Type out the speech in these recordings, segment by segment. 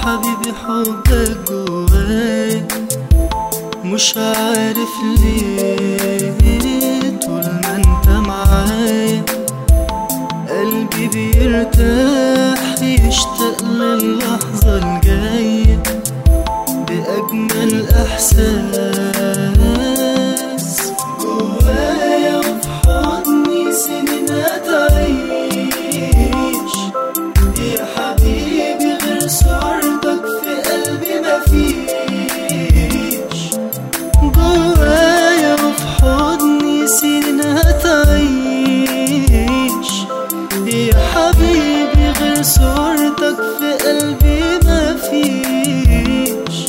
حبيبي حبك جواي مش عارف ليه طول ما انت معايا قلبي بيرتاح يشتاق للحظة الجاية بأجمل إحساس جوايا وفي حضني سنين هتعيش يا حبيبي غير صورتك في قلبي مفيش جوايا وفي حضني سنين هتعيش يا حبيبي غير صورتك في قلبي مفيش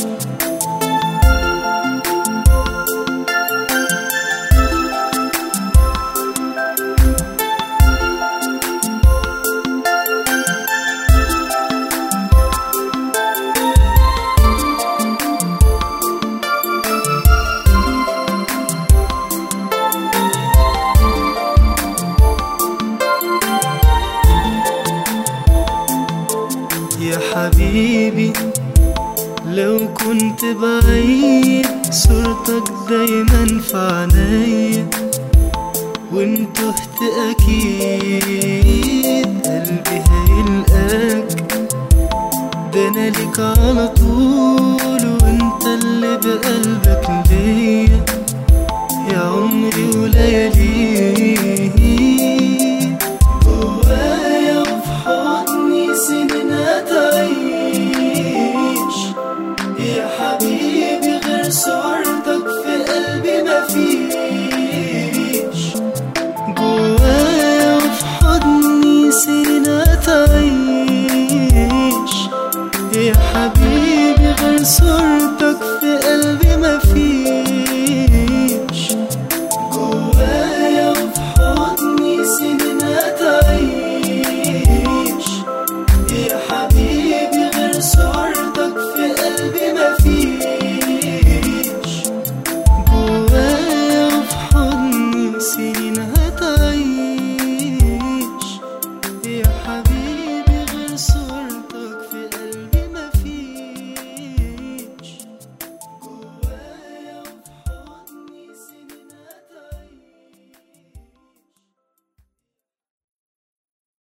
يا حبيبي لو كنت بعيد صورتك دايما في عينيا وانت تهت اكيد قلبي هيلقاك ده انا ليك على طول وانت اللي بقلبك ليا يا عمري وليالي